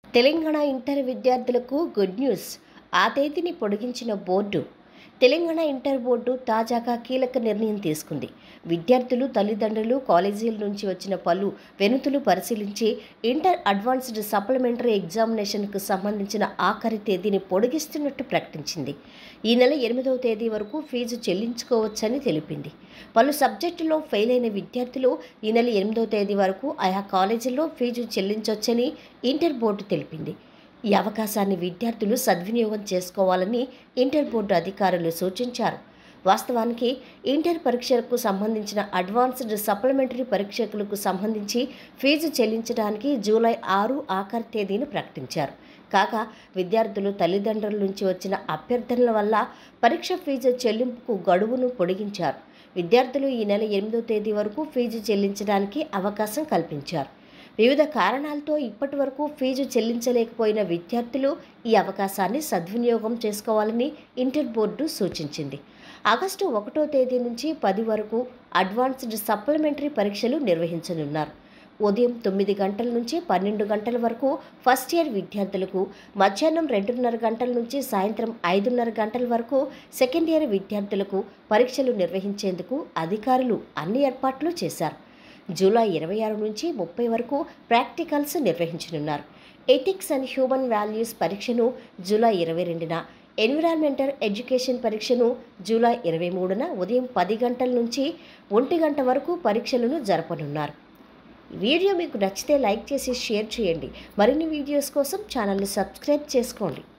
Telangana inter విద్యార్థులకు good news ఆ తేదీని పొడిగించిన బోర్డు తెలంగాణ ఇంటర్ బోర్డు తాజాగా కీలక నిర్ణయం తీసుకుంది విద్యార్థులు తల్లిదండ్రులు కాలేజీల నుంచి వచ్చిన పలు వెనుతులు పరిశీలించి ఇంటర్ అడ్వాన్స్డ్ సప్లిమెంటరీ ఎగ్జామినేషన్కు సంబంధించిన ఆఖరి తేదీని పొడిగిస్తున్నట్టు ప్రకటించింది ఈ నెల ఎనిమిదవ తేదీ వరకు ఫీజు చెల్లించుకోవచ్చని తెలిపింది పలు సబ్జెక్టులో ఫెయిల్ అయిన విద్యార్థులు ఈ నెల ఎనిమిదవ తేదీ వరకు ఆయా కాలేజీల్లో ఫీజు చెల్లించవచ్చని ఇంటర్ బోర్డు తెలిపింది ఈ అవకాశాన్ని విద్యార్థులు సద్వినియోగం చేసుకోవాలని ఇంటర్ బోర్డు అధికారులు సూచించారు వాస్తవానికి ఇంటర్ పరీక్షలకు సంబంధించిన అడ్వాన్స్డ్ సప్లిమెంటరీ పరీక్షకులకు సంబంధించి ఫీజు చెల్లించడానికి జూలై ఆరు ఆఖరి తేదీని ప్రకటించారు కాగా విద్యార్థులు తల్లిదండ్రుల నుంచి వచ్చిన అభ్యర్థనల వల్ల పరీక్ష ఫీజు చెల్లింపుకు గడువును పొడిగించారు విద్యార్థులు ఈ నెల ఎనిమిదో తేదీ వరకు ఫీజు చెల్లించడానికి అవకాశం కల్పించారు వివిధ కారణాలతో ఇప్పటి వరకు ఫీజు చెల్లించలేకపోయిన విద్యార్థులు ఈ అవకాశాన్ని సద్వినియోగం చేసుకోవాలని ఇంటర్ బోర్డు సూచించింది ఆగస్టు ఒకటో తేదీ నుంచి పది వరకు అడ్వాన్స్డ్ సప్లిమెంటరీ పరీక్షలు నిర్వహించనున్నారు ఉదయం తొమ్మిది గంటల నుంచి పన్నెండు గంటల వరకు ఫస్ట్ ఇయర్ విద్యార్థులకు మధ్యాహ్నం రెండున్నర గంటల నుంచి సాయంత్రం ఐదున్నర గంటల వరకు సెకండ్ ఇయర్ విద్యార్థులకు పరీక్షలు నిర్వహించేందుకు అధికారులు అన్ని ఏర్పాట్లు చేశారు జూలై ఇరవై ఆరు నుంచి ముప్పై వరకు ప్రాక్టికల్స్ నిర్వహించనున్నారు ఎథిక్స్ అండ్ హ్యూమన్ వాల్యూస్ పరీక్షను జూలై ఇరవై రెండున ఎన్విరాన్మెంటల్ ఎడ్యుకేషన్ పరీక్షను జూలై ఇరవై మూడున ఉదయం పది గంటల నుంచి ఒంటి గంట వరకు పరీక్షలను జరపనున్నారు ఈ వీడియో మీకు నచ్చితే లైక్ చేసి షేర్ చేయండి మరిన్ని వీడియోస్ కోసం ఛానల్ని సబ్స్క్రైబ్ చేసుకోండి